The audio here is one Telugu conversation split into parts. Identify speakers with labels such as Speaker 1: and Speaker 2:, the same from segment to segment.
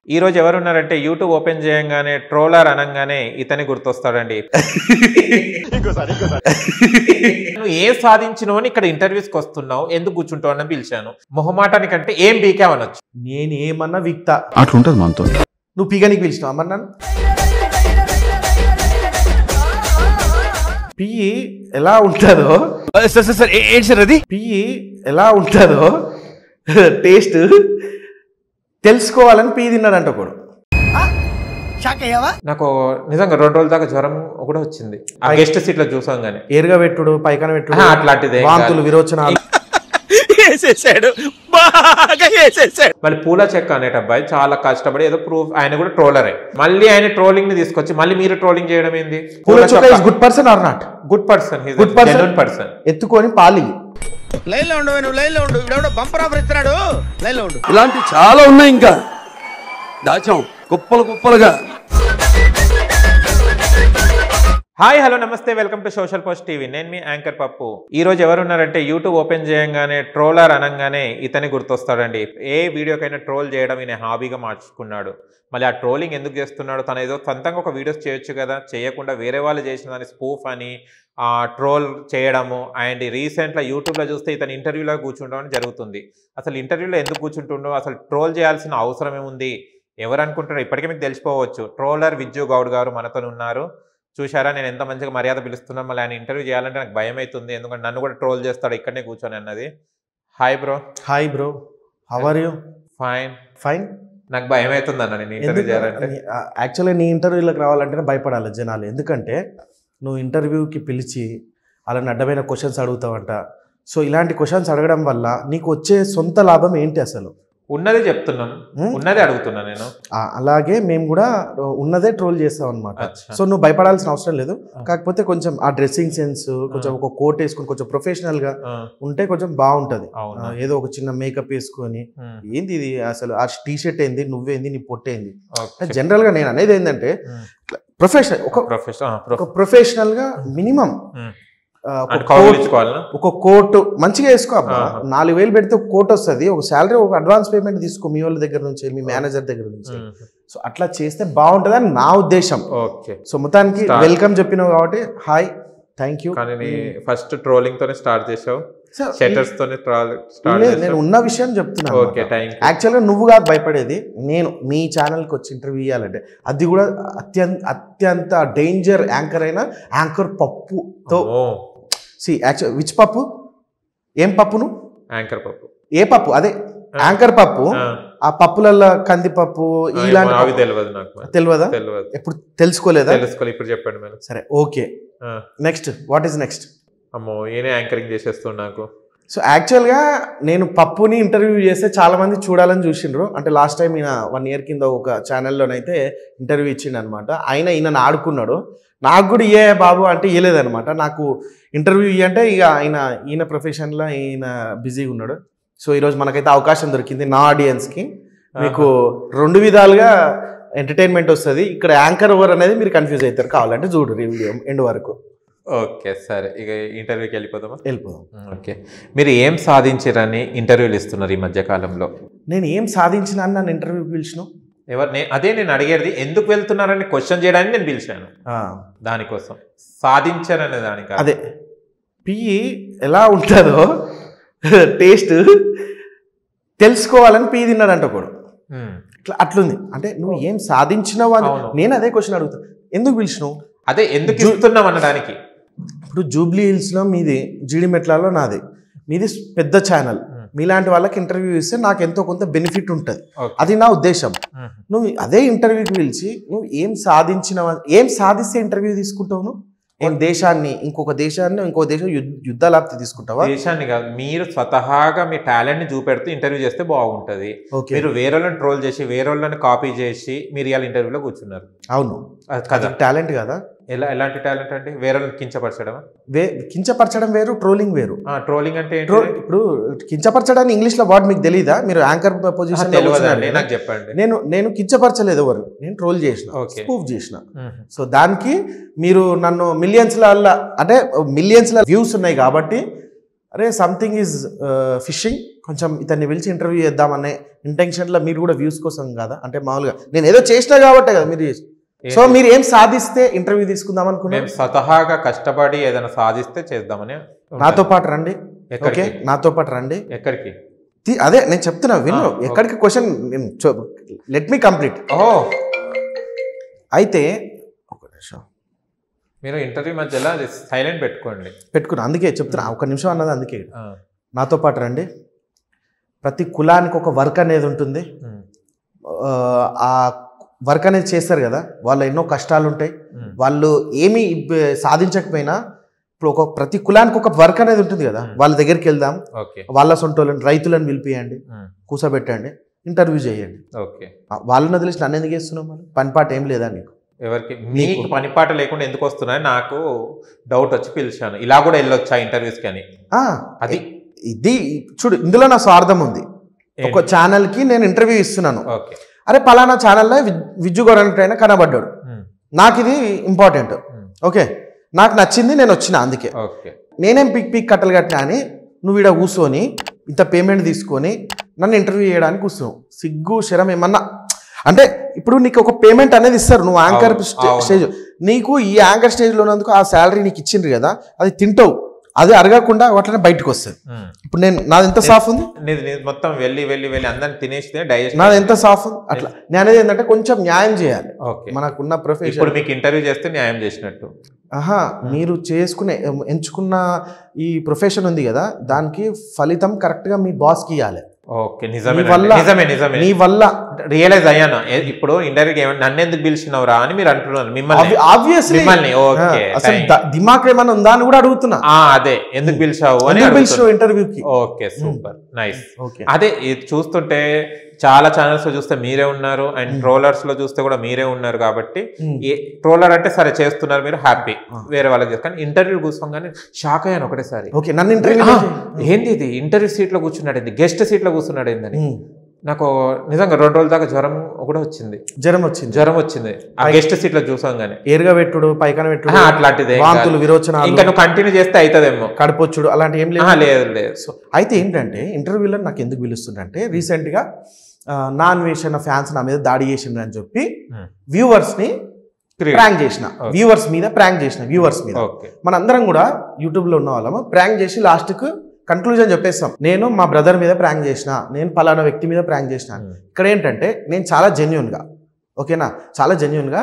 Speaker 1: ఈ రోజు ఎవరున్నారంటే యూట్యూబ్ ఓపెన్ చేయంగానే ట్రోలర్ అనగానే ఇతని గుర్తొస్తాడండి నువ్వు ఏం సాధించినావు అని ఇక్కడ ఇంటర్వ్యూస్కి వస్తున్నావు ఎందుకు కూర్చుంటావు అని పిలిచాను మొహమాటానికంటే ఏం బీకావనొచ్చు
Speaker 2: నేను ఏమన్నా విక్తా
Speaker 3: అట్లుంటది మనతో
Speaker 2: నువ్వు పీగానికి పిలిచినావు అమ్మన్నాను పియ్యి ఎలా ఉంటుందో
Speaker 3: సార్ సార్ సార్ ఏంటి సార్ అది
Speaker 2: పియ్యి ఎలా ఉంటుందో టేస్ట్ తెలుసుకోవాలని పియ్యి తిన్నాడంట ఒకడు
Speaker 1: నాకు నిజంగా రెండు రోజుల దాకా జ్వరం కూడా వచ్చింది ఆ గెస్ట్ సీట్ లో చూసాం గానీ
Speaker 2: ఏరుగా పెట్టుడు పైకన పెట్టుడు
Speaker 1: ఆహా, అట్లాంటిదే ఏం
Speaker 2: వాంతులు
Speaker 1: కాదు.
Speaker 2: విరోచనాలు
Speaker 3: వేసేసాడు బాగా వేసేసాడు
Speaker 1: మళ్ళీ పూల చెక్క అనేట అబ్బాయి చాలా కష్టపడి ఏదో ప్రూఫ్ ఆయన కూడా ట్రోలరే మళ్ళీ ఆయన ట్రోలింగ్ ని తీసుకొచ్చి మళ్ళీ మీరు ట్రోలింగ్ చేయడం ఏంది
Speaker 2: పూల చొక్క is good person or not
Speaker 1: good person
Speaker 2: Good person.
Speaker 1: Person
Speaker 2: ఎత్తుకొని పాలి
Speaker 4: లైన్ లో ఉండు నువ్వు లైన్ లో ఉండు ఇవిడెవడో బంపర్ ఆఫర్ ఇస్తున్నాడు లైన్ లో ఉండు
Speaker 3: ఇలాంటి చాలా ఉన్నాయి ఇంకా దాచాం కుప్పలు కుప్పలుగా
Speaker 1: హాయ్ హలో నమస్తే welcome to social post TV నేను మీ యాంకర్ పప్పు ఈ రోజు ఎవరున్నారంటే యూట్యూబ్ ఓపెన్ చేయంగానే ట్రోలర్ అనగానే ఇతని గుర్తొస్తాడండి ఏ వీడియోకైనా ట్రోల్ చేయడం ఈయన హాబీగా మార్చుకున్నాడు మళ్ళీ ఆ ట్రోలింగ్ ఎందుకు చేస్తున్నాడు తను ఏదో సొంతంగా ఒక వీడియోస్ చేయొచ్చు కదా చేయకుండా వేరే వాళ్ళు చేసిన దాన్ని స్పూఫ్ అని ఆ ట్రోల్ చేయడము అండ్ రీసెంట్గా యూట్యూబ్లో చూస్తే ఇతను ఇంటర్వ్యూలో కూర్చుండడం జరుగుతుంది అసలు ఇంటర్వ్యూలో ఎందుకు కూర్చుంటుండో అసలు ట్రోల్ చేయాల్సిన అవసరం ఏముంది ఎవరు అనుకుంటారో ఇప్పటికే మీకు తెలిసిపోవచ్చు ట్రోలర్ విజ్జు గౌడ్ గారు మనతో ఉన్నారు చూశారా నేను ఎంత మంచిగా మర్యాద పిలుస్తున్నా మళ్ళీ ఆయన ఇంటర్వ్యూ చేయాలంటే నాకు భయం అవుతుంది ఎందుకంటే నన్ను కూడా ట్రోల్ చేస్తాడు ఇక్కడనే కూర్చొని అన్నది hi bro
Speaker 2: hi bro how are you
Speaker 1: fine
Speaker 2: fine
Speaker 1: నాకు భయం అవుతుంది అన్న నేను ఇంటర్వ్యూ చేయాలంటే
Speaker 2: యాక్చువల్లీ నీ ఇంటర్వ్యూలోకి రావాలంటేనే భయపడాలి జనాలు ఎందుకంటే నువ్వు ఇంటర్వ్యూకి పిలిచి అలాంటి అడ్డమైన క్వశ్చన్స్ అడుగుతావంట సో ఇలాంటి క్వశ్చన్స్ అడగడం వల్ల నీకు వచ్చే సొంత లాభం ఏంటి అసలు
Speaker 1: ఉన్నది చెప్తున్నాం
Speaker 2: Hmm?
Speaker 1: ఉన్నది అడుగుతున్నా నేను
Speaker 2: ఆ, అలాగే మేము కూడా ఉన్నదే ట్రోల్ చేస్తాం అనమాట
Speaker 1: అచ్చా.
Speaker 2: సో నువ్వు భయపడాల్సిన అవసరం లేదు
Speaker 1: ఆ.
Speaker 2: కాకపోతే కొంచెం ఆ డ్రెస్సింగ్ సెన్స్ కొంచెం ఒక కోట్ వేసుకొని కొంచెం ప్రొఫెషనల్ గా
Speaker 1: ఆ,
Speaker 2: ఉంటే కొంచెం బాగుంటది
Speaker 1: అవునా?
Speaker 2: ఆ, ఏదో ఒక చిన్న మేకప్ వేసుకొని
Speaker 1: Hmm.
Speaker 2: ఏంది ఇది అసలు ఆ టీ షర్ట్ ఏంది నువ్వేంది నీ పొట్టేంది
Speaker 1: Okay.
Speaker 2: జనరల్ గా నేను అనేది ఏంటంటే
Speaker 1: Hmm.
Speaker 2: ప్రొఫెషనల్ ఒక
Speaker 1: Profession- ఆ,
Speaker 2: ఒక
Speaker 1: prof-
Speaker 2: ప్రొఫెషనల్ గా మినిమం
Speaker 1: Hmm.
Speaker 2: ఒక
Speaker 1: అంటే కౌలు
Speaker 2: కోట్
Speaker 1: ఇచ్చుకోవాలనా
Speaker 2: ఒక కోట్ మంచిగా వేసుకో అబ్బా
Speaker 1: ఆహా.
Speaker 2: నాలుగు వేలు పెడితే ఒక కోట్ వస్తుంది ఒక శాలరీ ఒక అడ్వాన్స్ పేమెంట్ తీసుకో మీ వాళ్ళ దగ్గర నుంచి మీ మేనేజర్ దగ్గర నుంచి
Speaker 1: Hmm.
Speaker 2: సో అట్లా చేస్తే బాగుంటుందని నా ఉద్దేశం
Speaker 1: ఓకే
Speaker 2: సో మొత్తానికి
Speaker 1: Start.
Speaker 2: వెల్కమ్ చెప్పినావు కాబట్టి హాయ్ థ్యాంక్ యూ
Speaker 1: కానీ నీ ఫస్ట్ ట్రోలింగ్ తోనే స్టార్ట్ చేసావు షెటర్స్ తోనే స్టార్ట్
Speaker 2: నేను
Speaker 1: చేసావు
Speaker 2: ఉన్న విషయం చెప్తున్నాను
Speaker 1: ఓకే థ్యాంక్ యూ
Speaker 2: యాక్చువల్గా నువ్వు కాదు భయపడేది నేను మీ ఛానల్కి వచ్చి ఇంటర్వ్యూ ఇవ్వాలంటే అది కూడా అత్యంత అత్యంత డేంజర్ యాంకర్ అయిన యాంకర్ పప్పుతో సి యాక్చువల్ విచ్ పప్పు ఏం పప్పును
Speaker 1: యాంకర్ పప్పు
Speaker 2: ఏ పప్పు అదే యాంకర్ పప్పు
Speaker 1: ఆ,
Speaker 2: ఆ పప్పులలో కందిపప్పు
Speaker 1: ఆ,
Speaker 2: ఇలాంటి
Speaker 1: అవి
Speaker 2: పప్పు.
Speaker 1: తెలియదు నాకు మరి.
Speaker 2: తెలియదా
Speaker 1: తెలియదు
Speaker 2: ఎప్పుడు తెలుసుకోలేదా
Speaker 1: తెలుసుకోవాలి ఇప్పుడు చెప్పండి మేడం
Speaker 2: సరే ఓకే
Speaker 1: ఆ,
Speaker 2: నెక్స్ట్ వాట్ ఈస్ నెక్స్ట్
Speaker 1: అమ్మో ఈయనే యాంకరింగ్ చేసేస్తుంది నాకు
Speaker 2: సో యాక్చువల్గా నేను పప్పుని ఇంటర్వ్యూ చేస్తే చాలా మంది చూడాలని చూసిండ్రు అంటే లాస్ట్ టైం ఈయన వన్ ఇయర్ కింద ఒక ఛానల్లోనైతే ఇంటర్వ్యూ ఇచ్చిండు అనమాట ఆయన ఈయన ఆడుకున్నాడు నాకు కూడా ఇయ్యే బాబు అంటే ఇయ్యలేదనమాట నాకు ఇంటర్వ్యూ ఇయ్యంటే ఇక ఆయన ఈయన ప్రొఫెషన్లో ఈయన బిజీగా ఉన్నాడు సో ఈరోజు మనకైతే అవకాశం దొరికింది నా ఆడియన్స్కి మీకు రెండు విధాలుగా ఎంటర్టైన్మెంట్ వస్తుంది ఇక్కడ యాంకర్ ఓవర్ అనేది మీరు కన్ఫ్యూజ్ అవుతారు కావాలంటే చూడు వీడియో ఎండ్ వరకు
Speaker 1: ఓకే సరే ఇక ఇంటర్వ్యూకి వెళ్ళిపోదామా
Speaker 2: వెళ్ళిపోదాం
Speaker 1: ఓకే మీరు ఏం సాధించారని ఇంటర్వ్యూలు ఇస్తున్నారు ఈ మధ్య కాలంలో
Speaker 2: నేను ఏం సాధించిన అని నన్ను ఇంటర్వ్యూకి పిలిచినావు
Speaker 1: ఎవరు నే- అదే నేను అడిగేది ఎందుకు వెళ్తున్నారని క్వశ్చన్ చేయడానికి నేను పిలిచాను
Speaker 2: ఆ,
Speaker 1: దానికోసం సాధించారనే దానికి
Speaker 2: అదే పియ్యి ఎలా ఉంటుందో టేస్ట్ తెలుసుకోవాలని పియ్యి తిన్నాడంట ఒకడు ఇట్లా అట్లుంది అంటే నువ్వు ఏం సాధించినావు అని
Speaker 1: అవును.
Speaker 2: నేను అదే క్వశ్చన్ అడుగుతా ఎందుకు పిలిచినావు
Speaker 1: అదే ఎందుకు ఇస్తున్నాం అనడానికి
Speaker 2: ఇప్పుడు జూబ్లీ హిల్స్లో మీది జీడిమెట్లలో నాది మీది పెద్ద ఛానల్
Speaker 1: Hmm.
Speaker 2: మీలాంటి వాళ్ళకి ఇంటర్వ్యూ ఇస్తే నాకు ఎంతో కొంత బెనిఫిట్ ఉంటుంది
Speaker 1: ఓకే.
Speaker 2: అది నా ఉద్దేశం నువ్వు అదే ఇంటర్వ్యూకి పిలిచి నువ్వు ఏం సాధించినవ ఏం సాధిస్తే ఇంటర్వ్యూ తీసుకుంటావు నువ్వు ఏం దేశాన్ని ఇంకొక దేశాన్ని ఇంకో దేశం యుద్ధ యుద్ధాలాప్తి తీసుకుంటావా
Speaker 1: దేశాన్ని కాదు మీరు స్వతహాగా మీ టాలెంట్ ని చూపెడుతూ ఇంటర్వ్యూ చేస్తే బాగుంటది
Speaker 2: ఓకే
Speaker 1: మీరు వేరే వాళ్ళని ట్రోల్ చేసి వేరే వాళ్ళని కాపీ చేసి మీరు ఇవాళ ఇంటర్వ్యూలో కూర్చున్నారు
Speaker 2: అవును
Speaker 1: అది కదా
Speaker 2: టాలెంట్ కదా
Speaker 1: ఎలా ఎలాంటి టాలెంట్ అంటే వేరే వాళ్ళని కించపరచడమా
Speaker 2: వే కించపరచడం వేరు ట్రోలింగ్ వేరు
Speaker 1: ట్రోలింగ్ అంటే ఏంటి
Speaker 2: ట్రో ఇప్పుడు కించపరచడానికి ఇంగ్లీష్ లో వర్డ్ మీకు తెలియదా మీరు యాంకర్
Speaker 1: ఆ,
Speaker 2: పొజిషన్
Speaker 1: తెలియదండి నాకు చెప్పండి
Speaker 2: నేను నేను కించపరచలేదు ఎవరు నేను ట్రోల్ చేసిన
Speaker 1: Okay.
Speaker 2: స్పూఫ్ చేసిన
Speaker 1: మ్మ్.
Speaker 2: సో దానికి మీరు నన్ను మిలియన్స్ అంటే మిలియన్స్ వ్యూస్ ఉన్నాయి కాబట్టి అరే సంథింగ్ ఈజ్ ఫిషింగ్ కొంచెం ఇతన్ని పిలిచి ఇంటర్వ్యూ చేద్దామనే ఇంటెన్షన్లో మీరు కూడా వ్యూస్ కోసం కదా అంటే మామూలుగా నేను ఏదో చేసినా కాబట్టే కదా మీరు చేసి సో
Speaker 1: ఏంటి?
Speaker 2: మీరు ఏం సాధిస్తే ఇంటర్వ్యూ తీసుకుందాం
Speaker 1: మేము
Speaker 2: అనుకున్నారు
Speaker 1: స్వతహాగా కష్టపడి ఏదైనా సాధిస్తే చేద్దామని
Speaker 2: నాతో పాటు రండి ఓకే
Speaker 1: ఎక్కడికి
Speaker 2: నాతో పాటు రండి
Speaker 1: ఎక్కడికి
Speaker 2: తి- అదే నేను చెప్తున్నా విను
Speaker 1: ఆ, ఓకే.
Speaker 2: ఎక్కడికి క్వశ్చన్ లెట్ మీ కంప్లీట్
Speaker 1: ఓ
Speaker 2: అయితే ఒక నిమిషం
Speaker 1: మీరు ఇంటర్వ్యూ మధ్యలో అది సైలెంట్ పెట్టుకోండి
Speaker 2: పెట్టుకున్నా అందుకే చెప్తున్నా ఒక నిమిషం అన్నది అందుకే
Speaker 1: ఆ,
Speaker 2: నాతో పాటు రండి ప్రతి కులానికి ఒక వర్క్ అనేది ఉంటుంది
Speaker 1: ఉమ్,
Speaker 2: ఆ, ఆ వర్క్ అనేది చేస్తారు కదా వాళ్ళ ఎన్నో కష్టాలు ఉంటాయి
Speaker 1: ఉమ్,
Speaker 2: వాళ్ళు ఏమీ ఇబ్బ- సాధించకపోయినా ఇప్పుడు ఒక ప్రతి కులానికి ఒక వర్క్ అనేది ఉంటుంది కదా
Speaker 1: Hmm.
Speaker 2: వాళ్ళ దగ్గరికి వెళ్దాం
Speaker 1: ఓకే
Speaker 2: వాళ్ళ సొంటోళ్ళని రైతులను పిలిపియండి
Speaker 1: ఉమ్,
Speaker 2: కూర్చోబెట్టండి ఇంటర్వ్యూ చేయండి
Speaker 1: ఓకే
Speaker 2: ఆ, వాళ్ళని వదిలేసి నన్ను ఎందుకు చేస్తున్నావు మరి పనిపాట ఏం లేదా నీకు
Speaker 1: ఎవరికి మీకు పనిపాట లేకుండా ఎందుకు వస్తున్నాయి నాకు డౌట్ వచ్చి పిలిచాను ఇలా కూడా వెళ్ళొచ్చా ఇంటర్వ్యూస్కి అని
Speaker 2: ఆ,
Speaker 1: అది
Speaker 2: ఇది చూడు ఇందులో నా స్వార్థం ఉంది ఒక
Speaker 1: ఏంటి?
Speaker 2: ఛానల్కి నేను ఇంటర్వ్యూ ఇస్తున్నాను
Speaker 1: ఓకే
Speaker 2: అరే పలానా ఛానల్లో విజ్జు గొర్రెంటైనా కనబడ్డాడు
Speaker 1: ఉమ్,
Speaker 2: నాకు ఇది ఇంపార్టెంట్
Speaker 1: ఉమ్,
Speaker 2: ఓకే నాకు నచ్చింది నేను వచ్చిన అందుకే
Speaker 1: ఓకే
Speaker 2: నేనేం పిక్ పిక్ కట్టలు కట్టినా అని నువ్వు ఇక్కడ కూర్చొని ఇంత పేమెంట్ తీసుకొని నన్ను ఇంటర్వ్యూ చేయడానికి కూర్చున్నావు సిగ్గు శరం ఏమన్నా అంటే ఇప్పుడు నీకు ఒక పేమెంట్ అనేది ఇస్తారు నువ్వు యాంకర్
Speaker 1: అవును,
Speaker 2: స్టే-
Speaker 1: అవును.
Speaker 2: స్టేజ్ నీకు ఈ యాంకర్ స్టేజ్లో ఉన్నందుకు ఆ శాలరీ నీకు ఇచ్చిండ్రు కదా అది తింటావు అది అరగకుండా అట్లనే బయటకు వస్తుంది
Speaker 1: ఉమ్.
Speaker 2: ఇప్పుడు నేను నాది ఎంత సాఫ్ ఉంది
Speaker 1: నీది నీది మొత్తం వెళ్ళి వెళ్ళి వెళ్ళి అందరిని తినేస్తే డైజెస్ట్
Speaker 2: నాది ఎంత సాఫ్ ఉంది అట్లా నేను అనేది ఏంటంటే కొంచెం న్యాయం చేయాలి
Speaker 1: ఓకే
Speaker 2: మనకున్న
Speaker 1: ఇప్పుడు
Speaker 2: ప్రొఫెషన్
Speaker 1: మీకు ఇంటర్వ్యూ చేస్తే న్యాయం చేసినట్టు
Speaker 2: ఆహా మీరు చేసుకునే ఎంచుకున్న ఈ ప్రొఫెషన్ ఉంది కదా దానికి ఫలితం కరెక్ట్గా మీ బాస్కి ఇవ్వాలి
Speaker 1: ఓకే నిజమే
Speaker 2: నీ వల్ల-
Speaker 1: నిజమే నిజమే
Speaker 2: నీ వల్ల
Speaker 1: రియలైజ్ అయ్యాను ఏ- ఇప్పుడు ఇండైరెక్ట్ ఏమన్నా నన్ను ఎందుకు పిలిచినవరా అని మీరు అంటున్నారు మిమ్మల్ని
Speaker 2: ఆబ్వియస్లీ
Speaker 1: మిమ్మల్ని ఓకే
Speaker 2: అసలు
Speaker 1: thank-
Speaker 2: ద- దిమాగ్ ఏమైనా ఉందా అని కూడా అడుగుతున్నా
Speaker 1: ఆ, అదే ఎందుకు పిలిచావు అని
Speaker 2: ఎందుకు
Speaker 1: అడుగుతున్నా.
Speaker 2: పిలిచావు ఇంటర్వ్యూకి
Speaker 1: ఓకే సూపర్ నైస్
Speaker 2: ఓకే
Speaker 1: అదే ఇది చూస్తుంటే చాలా ఛానల్స్ లో చూస్తే మీరే ఉన్నారు అండ్ ట్రోలర్స్ లో చూస్తే కూడా మీరే ఉన్నారు కాబట్టి
Speaker 2: Hmm.
Speaker 1: ఏ ట్రోలర్ అంటే సరే చేస్తున్నారు మీరు హ్యాపీ
Speaker 2: Ah.
Speaker 1: వేరే వాళ్ళకి చేస్తారు కానీ ఇంటర్వ్యూ కూర్చోగానే షాక్ అయ్యాను ఒకటేసారి
Speaker 2: ఓకే నన్ను ఇంటర్వ్యూ
Speaker 1: ఆ, ఏంది ఇది ఇంటర్వ్యూ సీట్ లో కూర్చున్నాడు ఏంది గెస్ట్ సీట్ లో కూర్చున్నాడు ఏందని
Speaker 2: ఉమ్.
Speaker 1: నాకు నిజంగా రెండు రోజుల దాకా జ్వరం కూడా వచ్చింది
Speaker 2: జ్వరం వచ్చింది
Speaker 1: జ్వరం వచ్చింది ఆ గెస్ట్ సీట్ లో చూసాగానే
Speaker 2: ఏరుగా పెట్టుడు పైకన పెట్టుడు
Speaker 1: ఆహా, అట్లాంటిదే ఇంకా.
Speaker 2: వాంతులు విరోచనాలు
Speaker 1: ఇంకా నువ్వు కంటిన్యూ చేస్తే అవుతుందేమో
Speaker 2: కడపొచ్చుడు అలాంటి ఏం లేదు
Speaker 1: ఆహా, లేదు లేదు
Speaker 2: సో అయితే ఏంటంటే ఇంటర్వ్యూలో నాకు ఎందుకు పిలుస్తుందంటే రీసెంట్గా నా అన్వేషణ ఫ్యాన్స్ నా మీద దాడి చేసిండ్రు అని చెప్పి
Speaker 1: Hmm.
Speaker 2: వ్యూవర్స్ని
Speaker 1: Create.
Speaker 2: ప్రాంక్ చేసిన
Speaker 1: Okay.
Speaker 2: వ్యూవర్స్ మీద ప్రాంక్ చేసిన వ్యూవర్స్ మీద
Speaker 1: ఓకే
Speaker 2: మనందరం కూడా యూట్యూబ్లో ఉన్న వాళ్ళము ప్రాంక్ చేసి లాస్ట్కు కన్క్లూజన్ చెప్పేస్తాం నేను మా బ్రదర్ మీద ప్రాంక్ చేసిన నేను పలానా వ్యక్తి మీద ప్రాంక్ చేసిన
Speaker 1: Hmm.
Speaker 2: ఇక్కడ ఏంటంటే నేను చాలా జెన్యున్గా ఓకేనా చాలా జెన్యున్గా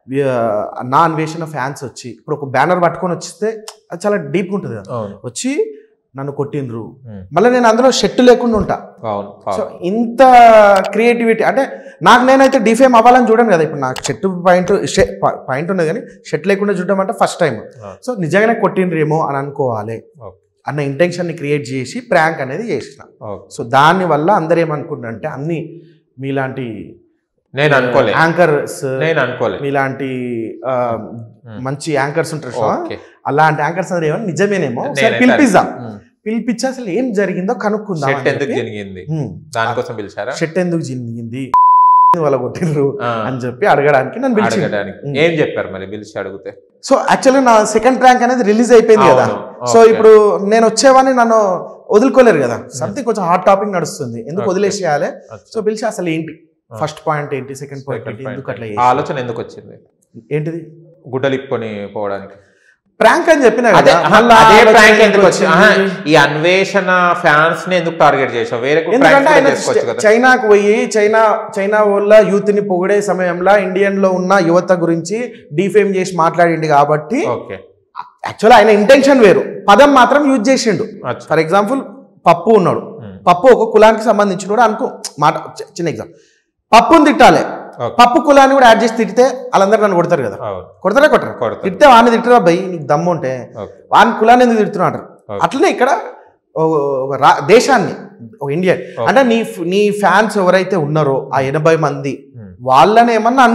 Speaker 2: నా అన్వేషణ ఫ్యాన్స్ వచ్చి ఇప్పుడు ఒక బ్యానర్ పట్టుకొని వచ్చిస్తే అది చాలా డీప్గా ఉంటుంది కదా
Speaker 1: అవును
Speaker 2: వచ్చి నన్ను కొట్టిండ్రు
Speaker 1: Hmm.
Speaker 2: మళ్ళీ నేను అందులో షెట్ లేకుండా ఉంటా
Speaker 1: అవును
Speaker 2: సో
Speaker 1: పాపం.
Speaker 2: ఇంత క్రియేటివిటీ అంటే నాకు నేనైతే డిఫేమ్ అవ్వాలని చూడను కదా ఇప్పుడు నాకు షెట్ పాయింట్ పాయింట్ ఉన్నది కానీ షెట్ లేకుండా చూడడం అంటే ఫస్ట్ టైం
Speaker 1: ఆ.
Speaker 2: సో నిజంగానే కొట్టిండ్రేమో అని అనుకోవాలి
Speaker 1: ఓకే
Speaker 2: అన్న ఇంటెన్షన్ని క్రియేట్ చేసి ప్రాంక్ అనేది చేసిన
Speaker 1: ఓకే
Speaker 2: సో దాని వల్ల అందరు ఏమనుకుంటారంటే అన్ని మీలాంటి
Speaker 1: నేను అనుకోలే
Speaker 2: యాంకర్స్
Speaker 1: నేను అనుకోలే
Speaker 2: మీలాంటి ఆ, మంచి యాంకర్స్ ఉంటారు సో
Speaker 1: ఓకే
Speaker 2: అలాంటి యాంకర్స్ అందరూ ఏమో నిజమేనేమో ఒకసారి
Speaker 1: నేనైతే
Speaker 2: పిలిపిద్దాం
Speaker 1: ఉమ్.
Speaker 2: పిలిపించి అసలు ఏం జరిగిందో కనుక్కుందాం
Speaker 1: షెట్
Speaker 2: అని
Speaker 1: ఎందుకు
Speaker 2: చెప్పి,
Speaker 1: జరిగింది
Speaker 2: హ్మ్,
Speaker 1: దానికోసం పిలిచారా
Speaker 2: షెట్ ఎందుకు జరిగింది వాళ్ళ కొట్టిర్రు
Speaker 1: ఆ,
Speaker 2: అని చెప్పి అడగడానికి నన్ను పిలిచి
Speaker 1: అడగడానికి
Speaker 2: ఉమ్.
Speaker 1: ఏం చెప్పారు మరి పిలిచి అడిగితే
Speaker 2: సో యాక్చువల్లీ నా సెకండ్ ప్రాంక్ అనేది రిలీజ్ అయిపోయింది కదా
Speaker 1: అవును,
Speaker 2: సో
Speaker 1: ఓకే.
Speaker 2: ఇప్పుడు నేను వచ్చేవాని నన్ను వదులుకోలేరు కదా సంథింగ్ కొంచెం హాట్ టాపిక్ నడుస్తుంది ఎందుకు
Speaker 1: ఓకే.
Speaker 2: వదిలేసేయాలి
Speaker 1: అచ్చా.
Speaker 2: సో పిలిచి అసలు ఏంటి
Speaker 1: ఆ.
Speaker 2: ఫస్ట్ పాయింట్ ఏంటి సెకండ్ పాయింట్
Speaker 1: Second
Speaker 2: ఏంటి
Speaker 1: point
Speaker 2: ఎందుకు అట్లా
Speaker 1: ఏంటి?
Speaker 2: చేసావు?
Speaker 1: ఆ ఆలోచన ఎందుకు వచ్చింది
Speaker 2: ఏంటిది
Speaker 1: గుడ్డలిప్పుకొని పోవడానికి
Speaker 2: ప్రాంక్ అని చెప్పిన
Speaker 1: అదే
Speaker 2: కదా
Speaker 1: ఆహా,
Speaker 2: మళ్ళా
Speaker 1: అదే
Speaker 2: ఆలోచన
Speaker 1: ప్రాంక్ ఎందుకు
Speaker 2: వచ్చింది?
Speaker 1: వచ్చింది ఆహా, ఈ అన్వేషణ ఫ్యాన్స్ ని ఎందుకు టార్గెట్ చేసావు వేరే
Speaker 2: ఎందుకంటే ఆయన
Speaker 1: చేసుకోవచ్చు కదా
Speaker 2: చైనాకు పోయి చైనా చైనా వల్ల యూత్ ని పొగిడే సమయంలో ఇండియన్ లో ఉన్న యువత గురించి డిఫేమ్ చేసి మాట్లాడిండు కాబట్టి
Speaker 1: ఓకే
Speaker 2: యాక్చువల్ ఆయన ఇంటెన్షన్ వేరు పదం మాత్రం యూజ్ చేసిండు
Speaker 1: అచ్చా.
Speaker 2: ఫర్ ఎగ్జాంపుల్ పప్పు ఉన్నాడు
Speaker 1: ఉమ్.
Speaker 2: పప్పు ఒక కులానికి సంబంధించిన అనుకో మాట చి- చిన్న ఎగ్జామ్ పప్పుని తిట్టాలి
Speaker 1: ఓకే.
Speaker 2: పప్పు కులాన్ని కూడా యాడ్ చేసి తిడితే వాళ్ళందరూ నన్ను కొడతారు కదా
Speaker 1: అవును
Speaker 2: కొడతారా కొట్టరు
Speaker 1: కొడతారు.
Speaker 2: తిడితే వాడిని తిట్టరా భయ్ నీకు దమ్ము ఉంటే
Speaker 1: ఓకే
Speaker 2: వాని కులాన్ని ఎందుకు తిడుతున్నా అంటారు
Speaker 1: ఓకే.
Speaker 2: అట్లనే ఇక్కడ ఒక- ఒక రా- దేశాన్ని ఒక ఇండియా
Speaker 1: ఓకే.
Speaker 2: అంటే నీ ఫ్- నీ ఫ్యాన్స్ ఎవరైతే ఉన్నారో ఆ ఎనభై మంది
Speaker 1: ఉమ్.
Speaker 2: వాళ్ళని ఏమన్నా అనుకో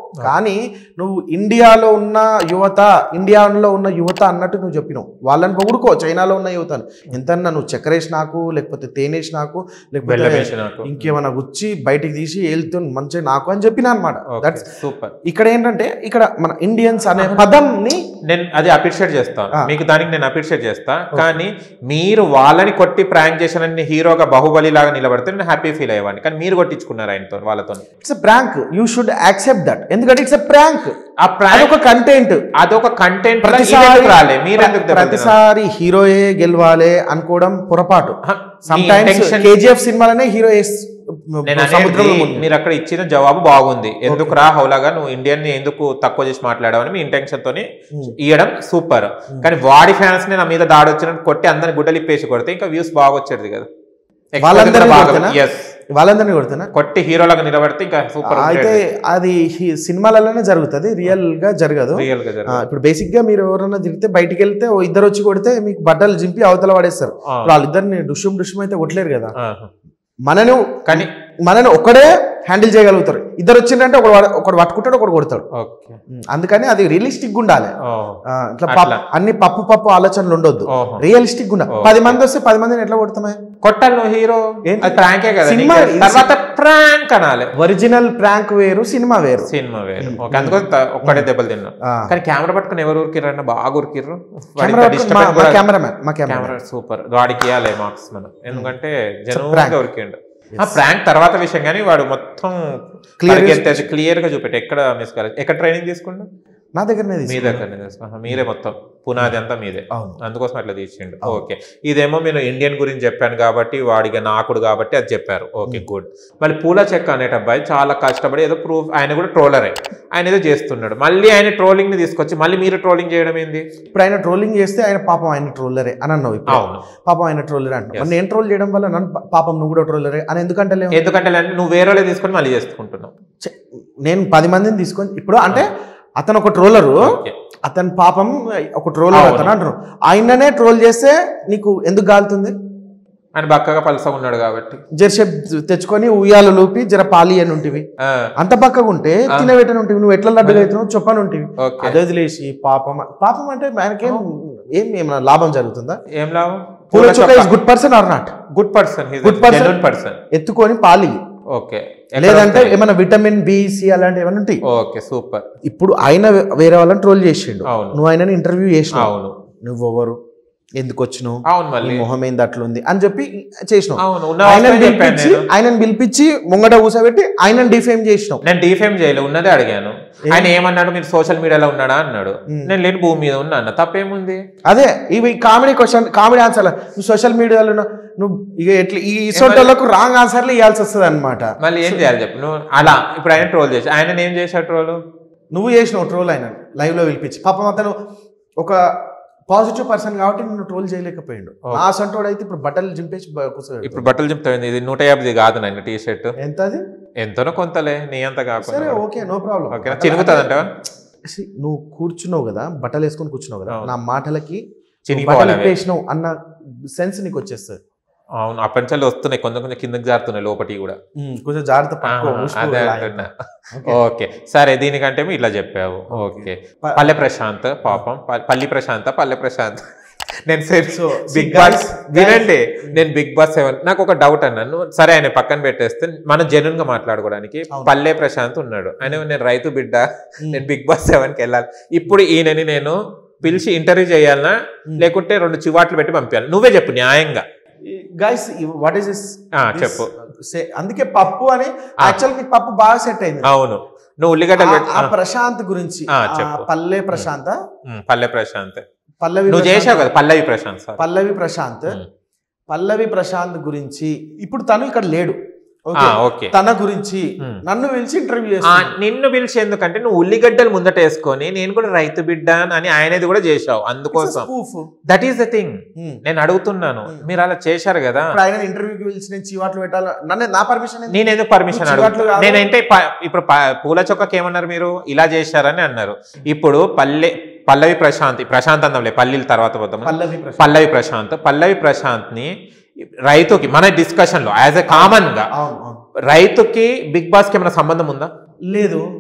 Speaker 2: కానీ నువ్వు ఇండియాలో ఉన్న యువత ఇండియాలో ఉన్న యువత అన్నట్టు నువ్వు చెప్పినావు వాళ్ళని పొగుడుకో చైనాలో ఉన్న యువతను ఎంతన్నా నువ్వు చక్కెరేసి నాకు లేకపోతే తేనేసి నాకు
Speaker 1: బెల్లం
Speaker 2: లేకపోతే
Speaker 1: వేసి నాకు
Speaker 2: ఇంకేమైనా గుచ్చి బయటికి తీసి వెళ్తూ మంచిగా నాకు అని చెప్పిన అనమాట దట్స్
Speaker 1: సూపర్
Speaker 2: ఇక్కడ ఏంటంటే ఇక్కడ మన ఇండియన్స్ అనే పదంని
Speaker 1: నేను అది అప్రిషియేట్ చేస్తాను
Speaker 2: ఆ.
Speaker 1: మీకు దానికి నేను అప్రిషియేట్ చేస్తా కానీ మీరు వాళ్ళని కొట్టి ప్రాంక్ చేసిన హీరోగా బాహుబలి లాగా నిలబడితే నేను హ్యాపీ ఫీల్ అయ్యేవాడిని కానీ మీరు కొట్టించుకున్నారు ఆయనతో వాళ్ళతో
Speaker 2: it's prank you should accept that ఎందుకంటే ఇట్స్ ప్రాంక్
Speaker 1: ఆ ప్రాంక్
Speaker 2: అదొక కంటెంట్
Speaker 1: అదొక కంటెంట్
Speaker 2: ప్రతిసారి
Speaker 1: రాలే మీరు ఎందుకు దెబ్బతిన్నారు?
Speaker 2: ప్రతిసారి హీరోయే గెలవాలి అనుకోవడం పొరపాటు
Speaker 1: హ,
Speaker 2: some
Speaker 1: me
Speaker 2: times
Speaker 1: intention-
Speaker 2: KGF సినిమాలోనే హీరో
Speaker 1: నేను
Speaker 2: సముద్రంలో
Speaker 1: అనేది
Speaker 2: మునిగి-
Speaker 1: మీరు అక్కడ ఇచ్చిన జవాబు బాగుంది ఎందుకు రా హౌలాగా నువ్వు ఇండియన్ ని ఎందుకు తక్కువ చేసి మాట్లాడావని మీ ఇంటెన్షన్ తోని ఇవ్వడం సూపర్ కానీ వాడి ఫ్యాన్స్ ని నా మీద దాడి వచ్చినట్టు కొట్టి అందరిని గుడ్డలు ఇప్పేసి కొడితే ఇంకా వ్యూస్ బాగా వచ్చేది కదా
Speaker 2: వాళ్ళందరినీ కొడితేనా?
Speaker 1: ఎస్
Speaker 2: వాళ్ళందరినీ కొడుతున్నా
Speaker 1: కొట్టి హీరోలాగా నిలబడితే ఇంకా సూపర్
Speaker 2: అయితే అది హీ- సినిమాలలోనే జరుగుతుంది రియల్ గా జరగదు
Speaker 1: రియల్ గా
Speaker 2: ఆ,
Speaker 1: జరుగుతుంది.
Speaker 2: ఇప్పుడు బేసిక్ గా మీరు ఎవరైనా తిరిగితే బయటికి వెళ్తే ఓ ఇద్దరు వచ్చి కొడితే మీకు బట్టలు జింపి అవతల పడేస్తారు
Speaker 1: ఆ.
Speaker 2: ఇప్పుడు వాళ్ళిద్దరిని డుషుం డుషుం అయితే కొట్టలేరు కదా
Speaker 1: ఆహా.
Speaker 2: మనను
Speaker 1: కానీ
Speaker 2: మనని ఒక్కడే హ్యాండిల్ చేయగలుగుతారు ఇద్దరు వచ్చిందంటే ఒకడు వాడు- ఒకడు పట్టుకుంటాడు ఒకడు కొడతాడు
Speaker 1: ఓకే
Speaker 2: ఉమ్, అందుకని అది రియలిస్టిక్ ఉండాలి
Speaker 1: ఓ.
Speaker 2: ఆ, ఇట్లా పప్పు
Speaker 1: అట్లా.
Speaker 2: అన్ని పప్పు పప్పు ఆలోచనలు ఉండొద్దు
Speaker 1: ఓహో.
Speaker 2: రియలిస్టిక్ ఉండాలి
Speaker 1: ఓకే.
Speaker 2: పది మంది వస్తే పది మందిని ఎట్లా కొడతామే
Speaker 1: కొట్టాలి నువ్వు హీరో
Speaker 2: ఏంటి?
Speaker 1: అది ప్రాంకే కదా
Speaker 2: సినిమా
Speaker 1: నీకు.
Speaker 2: ఇది
Speaker 1: తర్వాత ప్రాంక్ అనాలి
Speaker 2: ఒరిజినల్ ప్రాంక్ వేరు సినిమా వేరు
Speaker 1: సినిమా వేరు ఓకే అందుకోసం త- ఒక్కడే దెబ్బలు తిన్నాం
Speaker 2: ఆ.
Speaker 1: కానీ కెమెరా పట్టుకుని ఎవరు ఉరికిర్రన్న బాగా ఉరికిర్రు
Speaker 2: కెమెరా పట్టుకొని మా- మా కెమెరామెన్ మా కెమెరా
Speaker 1: కెమెరా సూపర్ వాడికి ఇవ్వాలి మార్క్స్ మనం ఎందుకంటే
Speaker 2: prank.
Speaker 1: జనువుగా ఉరికిండు ఆ ప్రాంక్ తర్వాత విషయం కానీ వాడు మొత్తం
Speaker 2: Clear
Speaker 1: క్లియర్ క్లియర్ గా చూపెట్టి ఎక్కడ మిస్ కాలేదు ఎక్కడ ట్రైనింగ్ తీసుకుంటా
Speaker 2: నా దగ్గరనే
Speaker 1: మీ
Speaker 2: తీసుకున్నా.
Speaker 1: దగ్గరనే తీసుకున్నా. ఆహా, మీరే మొత్తం పునాది అంతా మీదే
Speaker 2: అవును
Speaker 1: అందుకోసం అట్లా తీసిండు ఓకే ఇదేమో నేను ఇండియన్ గురించి చెప్పాను కాబట్టి వాడిగా నాకుడు కాబట్టి అది చెప్పారు ఓకే గుడ్ మళ్ళీ పూల చెక్క అనేట అబ్బాయి చాలా కష్టపడి ఏదో ప్రూఫ్ ఆయన కూడా ట్రోలరే ఆయన ఏదో చేస్తున్నాడు మళ్ళీ ఆయన ట్రోలింగ్ ని తీసుకొచ్చి మళ్ళీ మీరు ట్రోలింగ్ చేయడం ఏంది
Speaker 2: ఇప్పుడు ఆయన ట్రోలింగ్ చేస్తే ఆయన పాపం ఆయన ట్రోలరే అని అన్నావు ఇప్పుడు
Speaker 1: అవును
Speaker 2: పాపం ఆయన ట్రోలరే అంటున్నావు మరి నేను ట్రోల్ చేయడం వల్ల నన్ను పా- పాపం నువ్వు కూడా ట్రోలరే అని ఎందుకంటే లేవు
Speaker 1: ఎందుకంటే లే- నువ్వు వేరే వాళ్ళే తీసుకొని మళ్ళీ చేసుకుంటున్నావు
Speaker 2: ఛെ, నేను పది మందిని తీసుకొని ఇప్పుడు అంటే అతను ఒక ట్రోలరు
Speaker 1: ఓకే
Speaker 2: అతని పాపం ఒక ట్రోలర్
Speaker 1: అవును.
Speaker 2: అతను అంటారు ఆయననే ట్రోల్ చేస్తే నీకు ఎందుకు గాలుతుంది
Speaker 1: ఆయన బక్కగా పలసగా ఉన్నాడు కాబట్టి
Speaker 2: జెర్షెప్ తెచ్చుకొని ఉయ్యాలు లూపి జర పాలి అని ఉంటివి
Speaker 1: ఆ,
Speaker 2: అంత పక్కగా ఉంటే తినబెట్టని ఉంటివి నువ్వు ఎట్లా లడ్డుగా అవుతున్నావు చెప్పని ఉంటివి
Speaker 1: ఓకే
Speaker 2: అదే వదిలేసి పాపం పాపం అంటే ఆయనకేం ఏం ఏమైనా లాభం జరుగుతుందా
Speaker 1: ఏం లాభం
Speaker 2: పూల చొక్క is good person or not
Speaker 1: good person
Speaker 2: Good person.
Speaker 1: Genuine person
Speaker 2: ఎత్తుకొని పాలి
Speaker 1: ఓకే
Speaker 2: లేదంటే ఏమైనా విటమిన్ బి సి అలాంటివి ఏమైనా ఉంటాయి
Speaker 1: ఓకే సూపర్
Speaker 2: ఇప్పుడు ఆయన వేరే వాళ్ళని ట్రోల్ చేసిండు
Speaker 1: అవును.
Speaker 2: నువ్వు ఆయనని ఇంటర్వ్యూ చేసినావు
Speaker 1: అవును
Speaker 2: నువ్వెవరు ఎందుకు వచ్చినావు
Speaker 1: అవును
Speaker 2: నీ
Speaker 1: మళ్ళీ
Speaker 2: మొహం ఏంది అట్లుంది అని చెప్పి చేసినావు
Speaker 1: అవును ఉన్న
Speaker 2: ఆయనని
Speaker 1: వాస్తవం చెప్పాను
Speaker 2: పిలిపించి
Speaker 1: నేను.
Speaker 2: ఆయనని పిలిపించి ముంగట కూసబెట్టి ఆయనని డిఫేమ్ చేసినావు
Speaker 1: నేను డిఫేమ్ చేయలే ఉన్నదే అడిగాను ఆయన ఏమన్నాడు మీరు సోషల్ మీడియాలో ఉన్నాడా అన్నాడు నేను లేని భూమి మీద ఉన్నా అన్న తప్పేముంది
Speaker 2: అదే ఇవి కామెడీ క్వశ్చన్ కామెడీ ఆన్సర్ నువ్వు సోషల్ మీడియాలో నువ్వు ఇక ఎట్లా ఈ ఇసోటోళ్ళకు రాంగ్ ఆన్సర్లు ఇవ్వాల్సి వస్తుంది అనమాట
Speaker 1: మళ్ళీ ఏం చేయాలి చెప్పు నువ్వు అలా ఇప్పుడు ఆయన ట్రోల్ చేసి ఆయన ఏం చేశాడు ట్రోల్
Speaker 2: నువ్వు చేసినావు ట్రోల్ ఆయన లైవ్ లో పిలిపించి పాపం అతను ఒక పాజిటివ్ పర్సన్ కాబట్టి నిన్ను ట్రోల్ చేయలేకపోయాడు నా సంటోడు అయితే ఇప్పుడు బట్టలు చింపేసి బ- కూర్చోబెడతాడు.
Speaker 1: ఇప్పుడు బట్టలు చెప్తాను ఇది నూట యాభై కాదు నాయన టీ షర్ట్
Speaker 2: ఎంత అది
Speaker 1: ఎంతనో కొంతలే నీ అంత
Speaker 2: సరే
Speaker 1: కాకుండా
Speaker 2: ఓకే నో ప్రాబ్లం
Speaker 1: ఓకేనా చినుగుతుంది అంటావా
Speaker 2: నువ్వు కూర్చున్నావు కదా బట్టలు వేసుకొని కూర్చున్నావు కదా
Speaker 1: అవును.
Speaker 2: నా మాటలకి
Speaker 1: చినిగిపోవాలి అవి.
Speaker 2: వేసినావు అన్న సెన్స్ నీకు వచ్చేస్తుంది
Speaker 1: అవును అప్పటి వస్తున్నాయి కొంచెం కొంచెం కిందకి జారుతున్నాయి లోపటి కూడా
Speaker 2: కొంచెం జాగ్రత్త పట్టుకో,
Speaker 1: ఆహా,
Speaker 2: మూసుకో,
Speaker 1: అదే
Speaker 2: ఇలా.
Speaker 1: అంటున్నా
Speaker 2: ఓకే.
Speaker 1: ఓకే సరే దీనికంటే ఇట్లా చెప్పావు ఓకే
Speaker 2: ప-
Speaker 1: పల్లె ప్రశాంత్ పాపం ప- పల్లి ప్రశాంత్ పల్లె ప్రశాంత్ నేను
Speaker 2: So,
Speaker 1: big
Speaker 2: see,
Speaker 1: boss
Speaker 2: guys,
Speaker 1: వినండి నేను బిగ్ బాస్ సెవెన్ నాకు ఒక డౌట్ అన్నాను సరే ఆయన పక్కన పెట్టేస్తే మనం జెన్యున్ గా మాట్లాడుకోవడానికి
Speaker 2: అవును.
Speaker 1: పల్లె ప్రశాంత్ ఉన్నాడు ఆయన నేను రైతు బిడ్డ నేను బిగ్ బాస్ సెవెన్ కి వెళ్ళాలి ఇప్పుడు ఈయనని నేను పిలిచి ఇంటర్వ్యూ చేయాలనా లేకుంటే రెండు చివాట్లు పెట్టి పంపించాలి నువ్వే చెప్పు న్యాయంగా
Speaker 2: గైస్ వాట్ ఈస్ దిస్
Speaker 1: ఆ, చెప్పు
Speaker 2: అందుకే పప్పు అని యాక్చువల్ నీకు పప్పు బాగా సెట్ అయింది
Speaker 1: అవును నువ్వు ఉల్లిగడ్డలు
Speaker 2: ఆ-
Speaker 1: పెట్టి
Speaker 2: ఆ ప్రశాంత్ గురించి
Speaker 1: ఆ,
Speaker 2: ఆ
Speaker 1: చెప్పు.
Speaker 2: పల్లె ప్రశాంత్
Speaker 1: ఉమ్, పల్లె ప్రశాంత్
Speaker 2: పల్లవి
Speaker 1: నువ్వు
Speaker 2: ప్రశాంత్-
Speaker 1: చేసావు కదా పల్లవి ప్రశాంత్ సార్
Speaker 2: పల్లవి ప్రశాంత్
Speaker 1: ఉమ్.
Speaker 2: పల్లవి ప్రశాంత్ గురించి ఇప్పుడు తను ఇక్కడ లేడు
Speaker 1: ఆ,
Speaker 2: ఓకే
Speaker 1: ఓకే
Speaker 2: తన గురించి
Speaker 1: ఉమ్.
Speaker 2: నన్ను పిలిచి ఇంటర్వ్యూ
Speaker 1: ఆ,
Speaker 2: చేస్తాను
Speaker 1: నిన్ను పిలిచి ఎందుకంటే నువ్వు ఉల్లిగడ్డలు ముందట వేసుకొని నేను కూడా రైతు బిడ్డ అని ఆయనది కూడా చేశావు అందుకోసం దట్ ఈస్ ద థింగ్ నేను అడుగుతున్నాను మీరు అలా చేశారు కదా
Speaker 2: ఇప్పుడు ఆయన ఇంటర్వ్యూకి పిలిచి నేను చీవాట్లు పెట్టాలా నన్ను నా పర్మిషన్
Speaker 1: నేను ఎందుకు పర్మిషన్
Speaker 2: నువ్వు చివాట్లు
Speaker 1: అడుగుతా
Speaker 2: కాదు.
Speaker 1: నేనంటే ప- ఇప్పుడు ప- పూల చొక్కకి ఏమన్నారు మీరు ఇలా చేశారని అన్నారు ఇప్పుడు పల్లె పల్లవి ప్రశాంత్ ప్రశాంత్ అన్నంలే పల్లీల తర్వాత పోతాం
Speaker 2: పల్లవి ప్రశాంత్
Speaker 1: పల్లవి ప్రశాంత్ పల్లవి ప్రశాంత్ ని రైతుకి మన డిస్కషన్ లో యాజ్ ఎ కామన్ గా
Speaker 2: అవును అవును
Speaker 1: రైతుకి బిగ్ బాస్ కి ఏమైనా సంబంధం ఉందా
Speaker 2: లేదు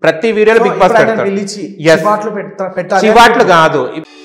Speaker 1: ప్రతి వీడియోలో
Speaker 2: సో
Speaker 1: బిగ్ బాస్
Speaker 2: ఇప్పుడు ఆయన
Speaker 1: పెడతాడు
Speaker 2: పిలిచి
Speaker 1: Yes.
Speaker 2: చివాట్లు పెట్ట- పెట్టాలి
Speaker 1: చివాట్లు కాదు